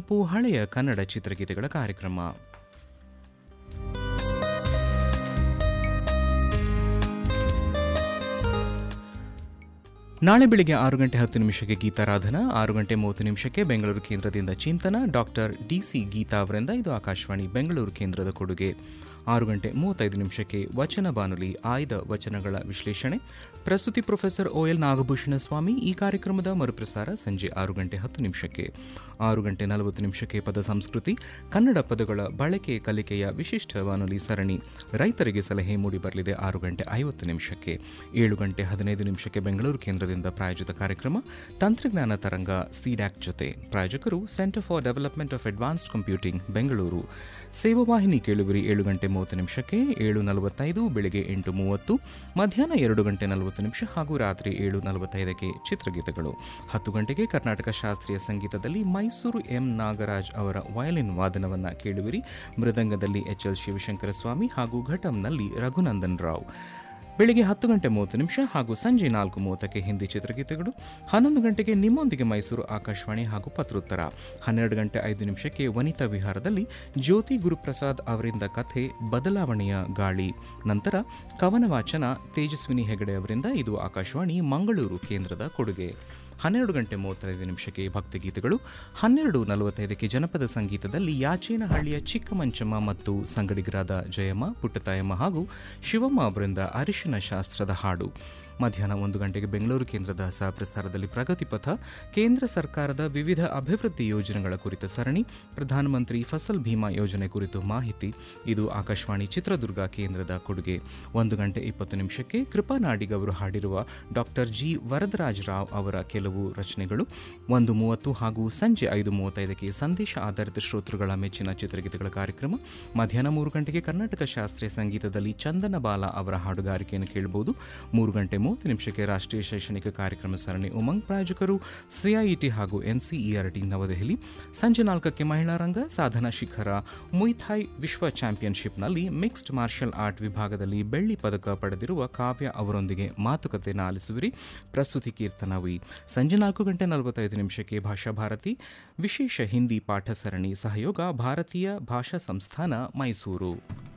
ನೆನಪು ಹಳೆಯ ಕನ್ನಡ ಚಿತ್ರಗೀತೆಗಳ ಕಾರ್ಯಕ್ರಮ ನಾಳೆ ಬೆಳಿಗ್ಗೆ ಆರು ಗಂಟೆ ಹತ್ತು ನಿಮಿಷಕ್ಕೆ ಗೀತಾರಾಧನಾ ಆರು ಗಂಟೆ ಮೂವತ್ತು ನಿಮಿಷಕ್ಕೆ ಬೆಂಗಳೂರು ಕೇಂದ್ರದಿಂದ ಚಿಂತನ ಡಾಕ್ಟರ್ ಡಿಸಿ ಗೀತಾ ಅವರಿಂದ ಇದು ಆಕಾಶವಾಣಿ ಬೆಂಗಳೂರು ಕೇಂದ್ರದ ಕೊಡುಗೆ ಆರು ಗಂಟೆ ಮೂವತ್ತೈದು ನಿಮಿಷಕ್ಕೆ ವಚನ ಬಾನುಲಿ ಆಯ್ದ ವಚನಗಳ ವಿಶ್ಲೇಷಣೆ ಪ್ರಸ್ತುತಿ ಪ್ರೊಫೆಸರ್ ಓಎಲ್ ನಾಗಭೂಷಣ ಸ್ವಾಮಿ ಈ ಕಾರ್ಯಕ್ರಮದ ಮರುಪ್ರಸಾರ ಸಂಜೆ ಆರು ಗಂಟೆ ಹತ್ತು ನಿಮಿಷಕ್ಕೆ ಆರು ಗಂಟೆ ನಲವತ್ತು ನಿಮಿಷಕ್ಕೆ ಪದ ಸಂಸ್ಕೃತಿ ಕನ್ನಡ ಪದಗಳ ಬಳಕೆ ಕಲಿಕೆಯ ವಿಶಿಷ್ಟ ಬಾನುಲಿ ಸರಣಿ ರೈತರಿಗೆ ಸಲಹೆ ಮೂಡಿಬರಲಿದೆ ಆರು ಗಂಟೆ ಐವತ್ತು ನಿಮಿಷಕ್ಕೆ ಏಳು ಗಂಟೆ ಹದಿನೈದು ನಿಮಿಷಕ್ಕೆ ಬೆಂಗಳೂರು ಕೇಂದ್ರದಿಂದ ಪ್ರಾಯೋಜಿತ ಕಾರ್ಯಕ್ರಮ ತಂತ್ರಜ್ಞಾನ ತರಂಗ ಸಿಡ್ಯಾಕ್ ಜೊತೆ ಪ್ರಾಯೋಜಕರು centre for development of advanced computing Bengaluru ಸೇವಾವಾಹಿನಿ ಕೇಳುವಿರಿ ಏಳು ಗಂಟೆ ಮೂವತ್ತು ನಿಮಿಷಕ್ಕೆ ಏಳು ನಲವತ್ತೈದು ಬೆಳಗ್ಗೆ ಎಂಟು ಮೂವತ್ತು ಮಧ್ಯಾಹ್ನ ಎರಡು ಗಂಟೆ ನಲವತ್ತು ನಿಮಿಷ ಹಾಗೂ ರಾತ್ರಿ ಏಳು ನಲವತ್ತೈದಕ್ಕೆ ಚಿತ್ರಗೀತೆಗಳು ಹತ್ತು ಗಂಟೆಗೆ ಕರ್ನಾಟಕ ಶಾಸ್ತ್ರೀಯ ಸಂಗೀತದಲ್ಲಿ ಮೈಸೂರು ಎಂ ನಾಗರಾಜ್ ಅವರ ವಯಲಿನ್ ವಾದನವನ್ನು ಕೇಳುವಿರಿ ಮೃದಂಗದಲ್ಲಿ ಎಚ್ ಎಲ್ ಶಿವಶಂಕರ ಸ್ವಾಮಿ ಹಾಗೂ ಘಟಂನಲ್ಲಿ ರಘುನಂದನ್ ರಾವ್ ಬೆಳಿಗ್ಗೆ ಹತ್ತು ಗಂಟೆ ಮೂವತ್ತು ನಿಮಿಷ ಹಾಗೂ ಸಂಜೆ ನಾಲ್ಕು ಮೂವತ್ತಕ್ಕೆ ಹಿಂದಿ ಚಿತ್ರಗೀತೆಗಳು ಹನ್ನೊಂದು ಗಂಟೆಗೆ ನಿಮ್ಮೊಂದಿಗೆ ಮೈಸೂರು ಆಕಾಶವಾಣಿ ಹಾಗೂ ಪತ್ರೋತ್ತರ ಹನ್ನೆರಡು ಗಂಟೆ ಐದು ನಿಮಿಷಕ್ಕೆ ವನಿತಾ ವಿಹಾರದಲ್ಲಿ ಜ್ಯೋತಿ ಗುರುಪ್ರಸಾದ್ ಅವರಿಂದ ಕಥೆ ಬದಲಾವಣೆಯ ಗಾಳಿ ನಂತರ ಕವನ ವಾಚನ ತೇಜಸ್ವಿನಿ ಹೆಗಡೆ ಅವರಿಂದ ಇದು ಆಕಾಶವಾಣಿ ಮಂಗಳೂರು ಕೇಂದ್ರದ ಕೊಡುಗೆ ಹನ್ನೆರಡು ಗಂಟೆ ಮೂವತ್ತೈದು ನಿಮಿಷಕ್ಕೆ ಭಕ್ತಿಗೀತೆಗಳು ಹನ್ನೆರಡು ನಲವತ್ತೈದಕ್ಕೆ ಜನಪದ ಸಂಗೀತದಲ್ಲಿ ಯಾಚೇನಹಳ್ಳಿಯ ಚಿಕ್ಕಮಂಚಮ್ಮ ಮತ್ತು ಸಂಗಡಿಗರಾದ ಜಯಮ್ಮ ಪುಟ್ಟತಾಯಮ್ಮ ಹಾಗೂ ಶಿವಮ್ಮ ಅವರಿಂದ ಅರಿಶಿನ ಶಾಸ್ತ್ರದ ಹಾಡು ಮಧ್ಯಾಹ್ನ ಒಂದು ಗಂಟೆಗೆ ಬೆಂಗಳೂರು ಕೇಂದ್ರದ ಸಹಪ್ರಸಾರದಲ್ಲಿ ಪ್ರಗತಿ ಪಥ ಕೇಂದ್ರ ಸರ್ಕಾರದ ವಿವಿಧ ಅಭಿವೃದ್ಧಿ ಯೋಜನೆಗಳ ಕುರಿತ ಸರಣಿ ಪ್ರಧಾನಮಂತ್ರಿ ಫಸಲ್ ಭೀಮಾ ಯೋಜನೆ ಕುರಿತು ಮಾಹಿತಿ ಇದು ಆಕಾಶವಾಣಿ ಚಿತ್ರದುರ್ಗ ಕೇಂದ್ರದ ಕೊಡುಗೆ ಒಂದು ಗಂಟೆ ಇಪ್ಪತ್ತು ನಿಮಿಷಕ್ಕೆ ಕೃಪಾ ನಾಡಿಗ್ ಅವರು ಹಾಡಿರುವ ಡಾಕ್ಟರ್ ಜಿ ವರದರಾಜ್ ರಾವ್ ಅವರ ಕೆಲವು ರಚನೆಗಳು ಒಂದು ಮೂವತ್ತು ಹಾಗೂ ಸಂಜೆ ಐದು ಮೂವತ್ತೈದಕ್ಕೆ ಸಂದೇಶ ಆಧಾರಿತ ಶ್ರೋತೃಗಳ ಮೆಚ್ಚಿನ ಚಿತ್ರಗೀತೆಗಳ ಕಾರ್ಯಕ್ರಮ ಮಧ್ಯಾಹ್ನ ಮೂರು ಗಂಟೆಗೆ ಕರ್ನಾಟಕ ಶಾಸ್ತ್ರೀಯ ಸಂಗೀತದಲ್ಲಿ ಚಂದನ ಬಾಲ ಅವರ ಹಾಡುಗಾರಿಕೆಯನ್ನು ಕೇಳಬಹುದು ಮೂರು ಗಂಟೆ ಮೂವತ್ತು ನಿಮಿಷಕ್ಕೆ ರಾಷ್ಟ್ರೀಯ ಶೈಕ್ಷಣಿಕ ಕಾರ್ಯಕ್ರಮ ಸರಣಿ ಉಮಂಗ್ ಪ್ರಾಯೋಜಕರು ಸಿಐಇಟಿ ಹಾಗೂ ಎನ್ಸಿಇಆರ್ಟಿ ನವದೆಹಲಿ ಸಂಜೆ ನಾಲ್ಕಕ್ಕೆ ಮಹಿಳಾ ರಂಗ ಸಾಧನಾ ಶಿಖರ ಮುಯ್ಥಾಯ್ ವಿಶ್ವ ಚಾಂಪಿಯನ್ಶಿಪ್ನಲ್ಲಿ ಮಿಕ್ಸ್ಡ್ ಮಾರ್ಷಲ್ ಆರ್ಟ್ ವಿಭಾಗದಲ್ಲಿ ಬೆಳ್ಳಿ ಪದಕ ಪಡೆದಿರುವ ಕಾವ್ಯ ಅವರೊಂದಿಗೆ ಮಾತುಕತೆಯನ್ನು ಆಲಿಸುವಿರಿ ಪ್ರಸ್ತುತಿ ಕೀರ್ತನ ವಿ ಸಂಜೆ ನಾಲ್ಕು ಗಂಟೆ ನಲವತ್ತೈದು ನಿಮಿಷಕ್ಕೆ ಭಾಷಾ ಭಾರತಿ ವಿಶೇಷ ಹಿಂದಿ ಪಾಠ ಸರಣಿ ಸಹಯೋಗ ಭಾರತೀಯ ಭಾಷಾ ಸಂಸ್ಥಾನ ಮೈಸೂರು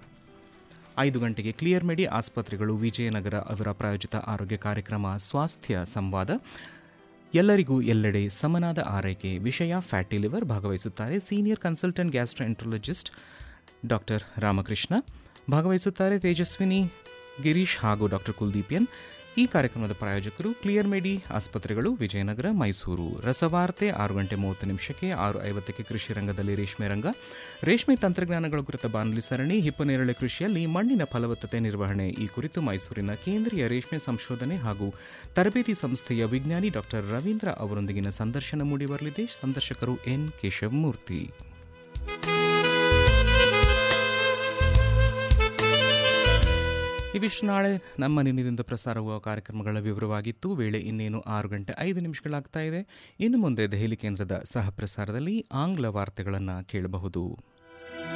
ಐದು ಗಂಟೆಗೆ ಕ್ಲಿಯರ್ ಮೆಡಿ ಆಸ್ಪತ್ರೆಗಳು ವಿಜಯನಗರ ಅವರ ಪ್ರಾಯೋಜಿತ ಆರೋಗ್ಯ ಕಾರ್ಯಕ್ರಮ ಸ್ವಾಸ್ಥ್ಯ ಸಂವಾದ ಎಲ್ಲರಿಗೂ ಎಲ್ಲೆಡೆ ಸಮನಾದ ಆರೈಕೆ ವಿಷಯ ಫ್ಯಾಟಿ ಲಿವರ್ ಭಾಗವಹಿಸುತ್ತಾರೆ senior consultant gastroenterologist doctor Ramakrishna ಭಾಗವಹಿಸುತ್ತಾರೆ ತೇಜಸ್ವಿನಿ ಗಿರೀಶ್ ಹಾಗೂ ಡಾಕ್ಟರ್ ಕುಲ್ದೀಪಿಯನ್ ಈ ಕಾರ್ಯಕ್ರಮದ ಪ್ರಾಯೋಜಕರು ಕ್ಲಿಯರ್ ಮೆಡಿ ಆಸ್ಪತ್ರೆಗಳು ವಿಜಯನಗರ ಮೈಸೂರು ರಸವಾರ್ತೆ ಆರು ಗಂಟೆ ಮೂವತ್ತು ನಿಮಿಷಕ್ಕೆ ಆರು ಐವತ್ತಕ್ಕೆ ಕೃಷಿ ರಂಗದಲ್ಲಿ ರೇಷ್ಮೆ ರಂಗ ರೇಷ್ಮೆ ತಂತ್ರಜ್ಞಾನಗಳ ಕುರಿತ ಬಾನುಲಿ ಸರಣಿ ಹಿಪ್ಪನೇರಳೆ ಕೃಷಿಯಲ್ಲಿ ಮಣ್ಣಿನ ಫಲವತ್ತತೆ ನಿರ್ವಹಣೆ ಈ ಕುರಿತು ಮೈಸೂರಿನ ಕೇಂದ್ರೀಯ ರೇಷ್ಮೆ ಸಂಶೋಧನೆ ಹಾಗೂ ತರಬೇತಿ ಸಂಸ್ಥೆಯ ವಿಜ್ಞಾನಿ ಡಾಕ್ಟರ್ ರವೀಂದ್ರ ಅವರೊಂದಿಗಿನ ಸಂದರ್ಶನ ಮೂಡಿಬರಲಿದೆ ಸಂದರ್ಶಕರು ಎನ್ ಕೇಶವಮೂರ್ತಿ ಇವಿಷ್ಟು ನಾಳೆ ನಮ್ಮ ನಿನ್ನಿಂದ ಪ್ರಸಾರವಾಗುವ ಕಾರ್ಯಕ್ರಮಗಳ ವಿವರವಾಗಿತ್ತು ವೇಳೆ ಇನ್ನೇನು ಆರು ಗಂಟೆ ಐದು ನಿಮಿಷಗಳಾಗ್ತಾ ಇದೆ ಇನ್ನು ಮುಂದೆ ದೆಹಲಿ ಕೇಂದ್ರದ ಸಹ ಪ್ರಸಾರದಲ್ಲಿ ಆಂಗ್ಲ ವಾರ್ತೆಗಳನ್ನು ಕೇಳಬಹುದು